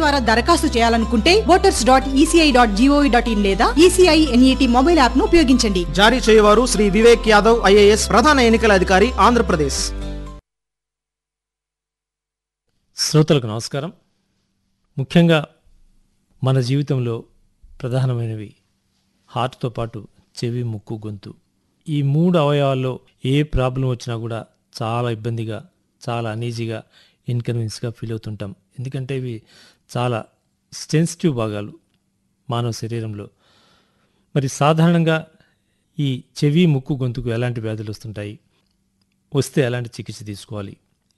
ద్వారా దరఖాస్తు చేయాలనుకుంటే voters dot ECI dot gov dot in లేదా ఈసీఐ ఎన్ఈటి మొబైల్ యాప్ ను ఉపయోగించండి జారీ చేయవారు శ్రీ వివేక్ యాదవ్ ఐఏఎస్ ప్రధాన ఎన్నికల అధికారి ఆంధ్రప్రదేశ్ శ్రోతలకు నమస్కారం ముఖ్యంగా మన జీవితంలో ప్రధానమైనవి హార్ట్తో పాటు చెవి ముక్కు గొంతు ఈ మూడు అవయవాల్లో ఏ ప్రాబ్లం వచ్చినా కూడా చాలా ఇబ్బందిగా చాలా అనీజీగా ఇన్కన్వీనియన్స్గా ఫీల్ అవుతుంటాం ఎందుకంటే ఇవి చాలా సెన్సిటివ్ భాగాలు మానవ శరీరంలో మరి సాధారణంగా ఈ చెవి ముక్కు గొంతుకు ఎలాంటి వ్యాధులు వస్తుంటాయి వస్తే ఎలాంటి చికిత్స తీసుకోవాలి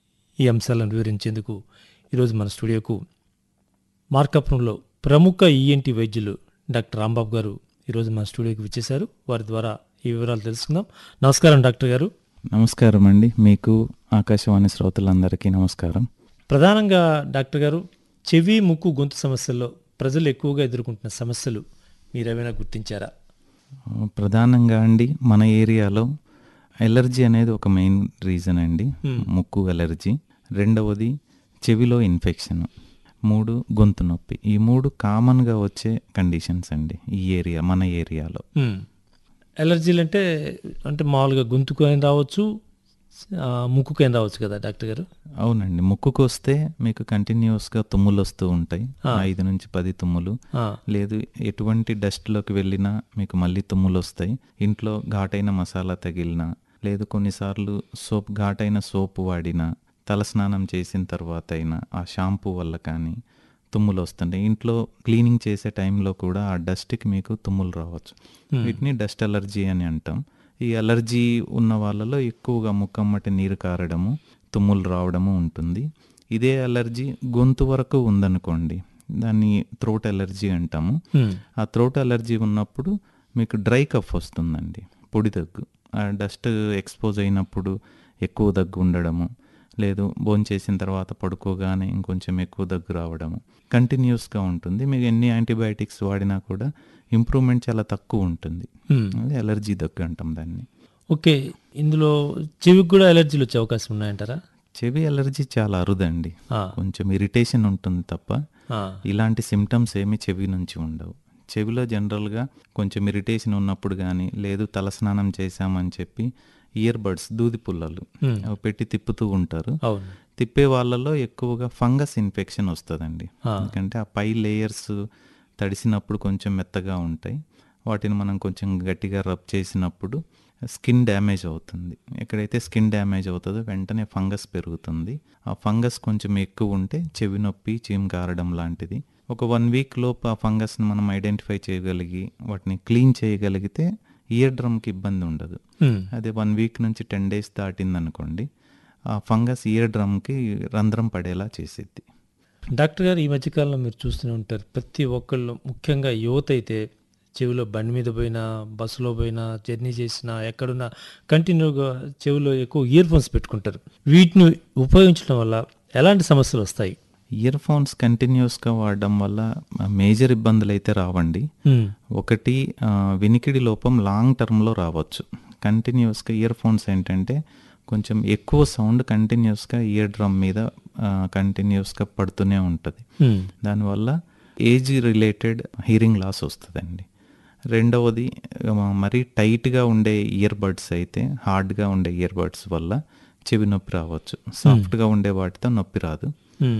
ఈ అంశాలను వివరించేందుకు ఈరోజు మన స్టూడియోకు మార్కాపురంలో ప్రముఖ ఈఎన్టీ వైద్యులు డాక్టర్ రాంబాబు గారు ఈరోజు మన స్టూడియోకి విచ్చేశారు వారి ద్వారా ఈ వివరాలు తెలుసుకుందాం నమస్కారం డాక్టర్ గారు నమస్కారం అండి మీకు ఆకాశవాణి శ్రోతలందరికీ నమస్కారం ప్రధానంగా డాక్టర్ గారు చెవి ముక్కు గొంతు సమస్యల్లో ప్రజలు ఎక్కువగా ఎదుర్కొంటున్న సమస్యలు మీరేమైనా గుర్తించారా ప్రధానంగా అండి మన ఏరియాలో ఎలర్జీ అనేది ఒక మెయిన్ రీజన్ అండి ముక్కు ఎలర్జీ రెండవది చెవిలో ఇన్ఫెక్షన్ మూడు గొంతు నొప్పి ఈ మూడు కామన్గా వచ్చే కండిషన్స్ అండి ఈ ఏరియా మన ఏరియాలో హ్మ్. ఎలర్జీలు అంటే అంటే మామూలుగా గొంతుకు అయినా రావచ్చు ఆ, ముక్కుకు అయినా రావచ్చు కదా డాక్టర్ గారు అవునండి ముక్కుకు వస్తే మీకు కంటిన్యూస్గా తుమ్ములు వస్తూ ఉంటాయి ఐదు నుంచి పది తుమ్ములు ఆ, లేదు ఎటువంటి డస్ట్లోకి వెళ్ళినా మీకు మళ్ళీ తుమ్ములు వస్తాయి ఇంట్లో ఘాటైన మసాలా తగిలినా లేదు కొన్నిసార్లు సోప్ ఘాటైన సోపు వాడినా తలస్నానం చేసిన తర్వాత అయినా ఆ షాంపూ వల్ల కానీ తుమ్ములు వస్తుంటాయి ఇంట్లో క్లీనింగ్ చేసే టైంలో కూడా ఆ డస్ట్కి మీకు తుమ్ములు రావచ్చు వీటిని డస్ట్ అలర్జీ అని అంటాం ఈ అలర్జీ ఉన్న వాళ్ళలో ఎక్కువగా ముక్కమ్మటి నీరు కారడము తుమ్ములు రావడము ఉంటుంది ఇదే అలర్జీ గొంతు వరకు ఉందనుకోండి దాన్ని థ్రోట్ అలర్జీ అంటాము హ్మ్. ఆ థ్రోట్ అలర్జీ ఉన్నప్పుడు మీకు డ్రై కఫ్ వస్తుందండి పొడి దగ్గు ఆ డస్ట్ ఎక్స్పోజ్ అయినప్పుడు ఎక్కువ దగ్గు ఉండడము లేదు భోంచేసిన తర్వాత పడుకోగానే ఇంకొంచెం ఎక్కువ దగ్గు రావడము కంటిన్యూస్గా ఉంటుంది మీకు ఎన్ని యాంటీబయాటిక్స్ వాడినా కూడా ఇంప్రూవ్మెంట్ చాలా తక్కువ ఉంటుంది హ్మ్. అది అలర్జీ దగ్గు అంటాం దాన్ని ఓకే ఇందులో చెవికి కూడా ఎలర్జీలు వచ్చే అవకాశం ఉన్నాయంటారా చెవి అలర్జీ చాలా అరుదండి ఆ, కొంచెం ఇరిటేషన్ ఉంటుంది తప్ప ఆ, ఇలాంటి సిమ్టమ్స్ ఏమి చెవి నుంచి ఉండవు చెవిలో జనరల్గా కొంచెం ఇరిటేషన్ ఉన్నప్పుడు కానీ లేదు తలస్నానం చేశామని చెప్పి ఇయర్ బడ్స్ దూది పుల్లలు హ్మ్. అవి పెట్టి తిప్పుతూ ఉంటారు అవును తిప్పే వాళ్ళలో ఎక్కువగా ఫంగస్ ఇన్ఫెక్షన్ వస్తుందండి ఆ. ఎందుకంటే ఆ పై లేయర్స్ తడిసినప్పుడు కొంచెం మెత్తగా ఉంటాయి వాటిని మనం కొంచెం గట్టిగా రబ్ చేసినప్పుడు స్కిన్ డ్యామేజ్ అవుతుంది ఎక్కడైతే స్కిన్ డ్యామేజ్ అవుతుందో వెంటనే ఫంగస్ పెరుగుతుంది ఆ ఫంగస్ కొంచెం ఎక్కువ ఉంటే చెవి నొప్పి చీమ్ కారడం లాంటిది ఒక వన్ వీక్ లోపు ఆ ఫంగస్ని మనం ఐడెంటిఫై చేయగలిగి వాటిని క్లీన్ చేయగలిగితే ఇయర్ డ్రమ్కి ఇబ్బంది ఉండదు హ్మ్. అదే వన్ వీక్ నుంచి టెన్ డేస్ దాటింది అనుకోండి ఆ ఫంగస్ ఇయర్ డ్రమ్కి రంధ్రం పడేలా చేసిద్ది డాక్టర్ గారు ఈ మధ్యకాలంలో మీరు చూస్తూనే ఉంటారు ప్రతి ఒక్కళ్ళు ముఖ్యంగా యువత అయితే చెవిలో బండి మీద పోయినా బస్సులో పోయినా జర్నీ చేసినా ఎక్కడున్నా కంటిన్యూగా చెవిలో ఎక్కువ ఇయర్ ఫోన్స్ పెట్టుకుంటారు వీటిని ఉపయోగించడం వల్ల ఎలాంటి సమస్యలు వస్తాయి ఇయర్ ఫోన్స్ కంటిన్యూస్గా వాడడం వల్ల మేజర్ ఇబ్బందులు అయితే రావండి హ్మ్. ఒకటి ఆ, వినికిడి లోపం లాంగ్ టర్మ్లో రావచ్చు కంటిన్యూస్గా ఇయర్ ఫోన్స్ ఏంటంటే కొంచెం ఎక్కువ సౌండ్ కంటిన్యూస్గా ఇయర్ డ్రమ్ మీద కంటిన్యూస్గా పడుతూనే ఉంటుంది హ్మ్. దానివల్ల ఏజ్ రిలేటెడ్ హీరింగ్ లాస్ వస్తుందండి రెండవది ఆ, మరీ టైట్గా ఉండే ఇయర్ బడ్స్ అయితే హార్డ్గా ఉండే ఇయర్ బడ్స్ వల్ల చెవి నొప్పి రావచ్చు సాఫ్ట్గా ఉండే వాటితో నొప్పి రాదు హ్మ్.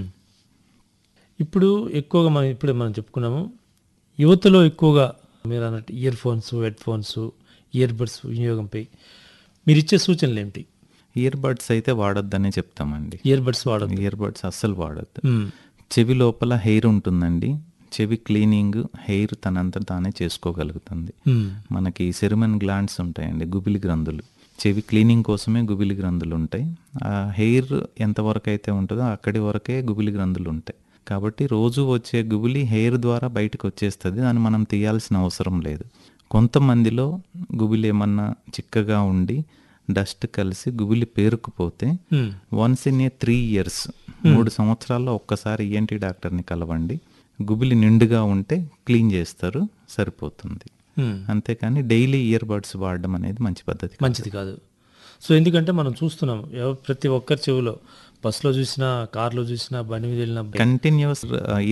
ఇప్పుడు ఎక్కువగా మనం ఇప్పుడే మనం చెప్పుకున్నాము యువతలో ఎక్కువగా మీరు అన్నట్టు earphones headphones earbuds వినియోగంపై మీరు ఇచ్చే సూచనలు ఏమిటి ఇయర్ బడ్స్ అయితే వాడొద్దనే చెప్తామండి ఇయర్ బడ్స్ వాడద్దు ఇయర్ బడ్స్ అస్సలు వాడొద్దు హ్మ్. చెవి లోపల హెయిర్ ఉంటుందండి చెవి క్లీనింగ్ హెయిర్ తనంత తానే చేసుకోగలుగుతుంది హ్మ్. మనకి సెరిమన్ గ్లాండ్స్ ఉంటాయండి గుబిలి గ్రంథులు చెవి క్లీనింగ్ కోసమే గుబిలి గ్రంథులు ఉంటాయి ఆ హెయిర్ ఎంతవరకు అయితే ఉంటుందో అక్కడి వరకే గుబిలి గ్రంథులు ఉంటాయి కాబట్టి రోజు వచ్చే గుబిలి హెయిర్ ద్వారా బయటకు వచ్చేస్తుంది దాన్ని మనం తీయాల్సిన అవసరం లేదు కొంతమందిలో గుబిలి ఏమన్నా చిక్కగా ఉండి డస్ట్ కలిసి గుబిలి పేరుకుపోతే హ్మ్. Once in a three years మూడు సంవత్సరాల్లో ఒక్కసారి ఈఎన్టీ డాక్టర్ని కలవండి గుబిలి నిండుగా ఉంటే క్లీన్ చేస్తారు సరిపోతుంది హ్మ్. అంతేకాని డైలీ ఇయర్ బడ్స్ వాడడం అనేది మంచి పద్ధతి కాదు. మంచిది కాదు సో ఎందుకంటే మనం చూస్తున్నాం ఎవ- ప్రతి ఒక్కరి చెవిలో బస్సులో చూసినా కార్లో చూసినా బండి మీద వెళ్ళినా కంటిన్యూస్